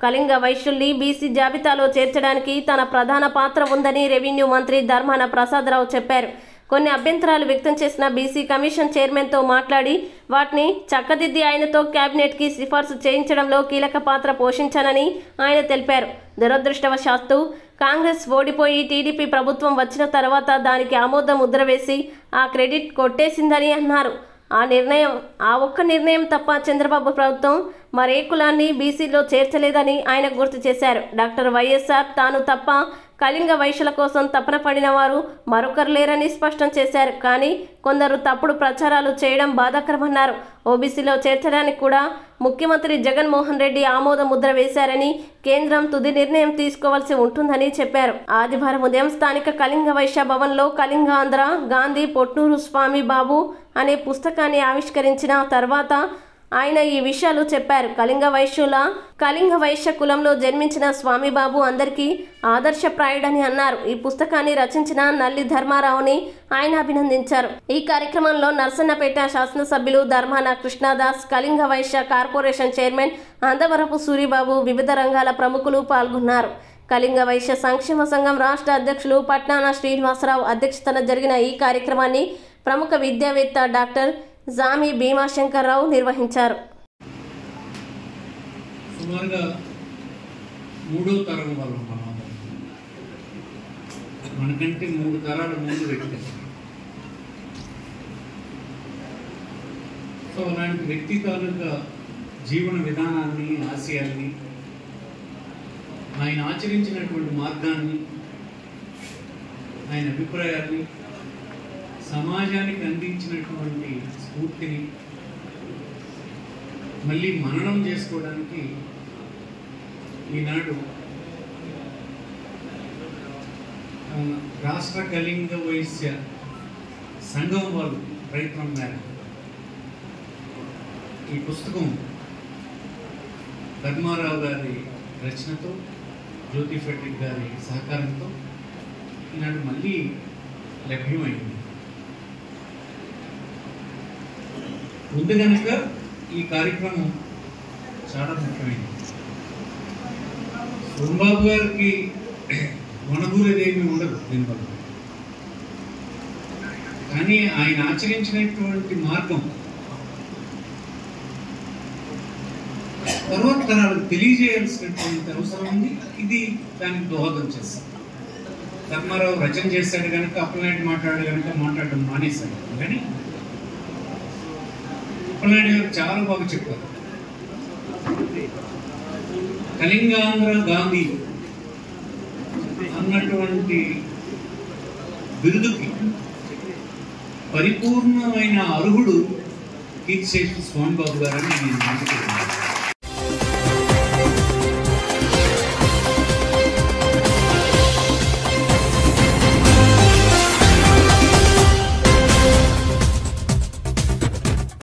Kalinga వైశ్యుల్ని BC జాబితాలో చేర్చడానికి తన ప్రధాన పాత్ర ఉందని రెవెన్యూ మంత్రి ధర్మాన ప్రసాదరావు చెప్పారు కొన్ని అభ్యంతరాలు వ్యక్తం చేసిన బీసీ కమిషన్ చైర్మన్తో మాట్లాడి వాటిని చక్కదిద్ది ఆయనతో కేబినెట్కి సిఫార్సు చేయించడంలో కీలక పాత్ర పోషించానని ఆయన తెలిపారు దురదృష్టవశాత్తు కాంగ్రెస్ ఓడిపోయి టీడీపీ ప్రభుత్వం వచ్చిన తర్వాత దానికి ఆమోద ముద్ర వేసి ఆ క్రెడిట్ కొట్టేసిందని అన్నారు ఆ నిర్ణయం ఆ ఒక్క నిర్ణయం తప్ప చంద్రబాబు ప్రభుత్వం మరే కులాన్ని బీసీలో చేర్చలేదని ఆయన గుర్తు చేశారు డాక్టర్ వైఎస్ఆర్ తాను తప్ప కళింగ వైశ్యుల కోసం తపన పడిన వారు మరొకరు లేరని స్పష్టం చేశారు కానీ కొందరు తప్పుడు ప్రచారాలు చేయడం బాధాకరమన్నారు ఓబీసీలో చేర్చడానికి కూడా ముఖ్యమంత్రి జగన్మోహన్ రెడ్డి ఆమోద ముద్ర వేశారని కేంద్రం తుది నిర్ణయం తీసుకోవాల్సి ఉంటుందని చెప్పారు ఆదివారం ఉదయం స్థానిక కళింగ వైశ్య భవన్లో కళింగాంధ్ర గాంధీ పొట్నూరు స్వామి బాబు అనే పుస్తకాన్ని ఆవిష్కరించిన తర్వాత ఆయన ఈ విషయాలు చెప్పారు కళింగ వైశ్యుల కళింగ వైశ్య కులంలో జన్మించిన స్వామిబాబు అందరికీ ఆదర్శప్రాయుడని అన్నారు ఈ పుస్తకాన్ని రచించిన నల్లి ధర్మారావుని ఆయన అభినందించారు ఈ కార్యక్రమంలో నర్సన్నపేట శాసనసభ్యులు ధర్మాన కృష్ణదాస్ కళింగ వైశ్య కార్పొరేషన్ చైర్మన్ అందవరపు సూరిబాబు వివిధ రంగాల ప్రముఖులు పాల్గొన్నారు కళింగ వైశ్య సంక్షేమ సంఘం రాష్ట్ర అధ్యక్షులు పట్నాన శ్రీనివాసరావు అధ్యక్షతన జరిగిన ఈ కార్యక్రమాన్ని ప్రముఖ విద్యావేత్త డాక్టర్ జామి భీమాశంకర్రావు నిర్వహించారు సుమారుగా మూడో తరం వాళ్ళు మనం మనకంటే మూడు తరాల ముందు వ్యక్తి సో అలాంటి వ్యక్తి తాలూకా జీవన విధానాన్ని ఆశయాల్ని ఆయన ఆచరించినటువంటి మార్గాన్ని ఆయన అభిప్రాయాల్ని సమాజానికి అందించినటువంటి స్ఫూర్తిని మళ్ళీ మననం చేసుకోవడానికి ఈనాడు ఆ, రాష్ట్ర కళింగ వైశ్య సంఘం వాళ్ళు ప్రయత్నం మేరకు ఈ పుస్తకం ధర్మారావు గారి రచనతో జ్యోతి ఫెడ్రిక్ గారి సహకారంతో ఈనాడు మళ్ళీ లభ్యమైంది ఉంది కనుక ఈ కార్యక్రమం చాలా ముఖ్యమైనది సోమబాబు గారికి వనగూరేదేమీ ఉండదు దీనివల్ల కానీ ఆయన ఆచరించినటువంటి మార్గం తర్వాత తరాలకు తెలియజేయాల్సినటువంటి అవసరం ఉంది ఇది దానికి దోహదం చేస్తుంది ధర్మారావు రచన చేశాడు కనుక అప్పలనాయుడు మాట్లాడాడు కనుక మాట్లాడడం మానేశాడు కానీ అప్పలనాయుడు గారు చాలా బాగా చెప్పారు కళింగాంధ్ర గాంధీ అన్నటువంటి బిరుదుకి పరిపూర్ణమైన అర్హుడు కీర్తిశేషు స్వామిబాబు గారని నేను నమ్ముతున్నాను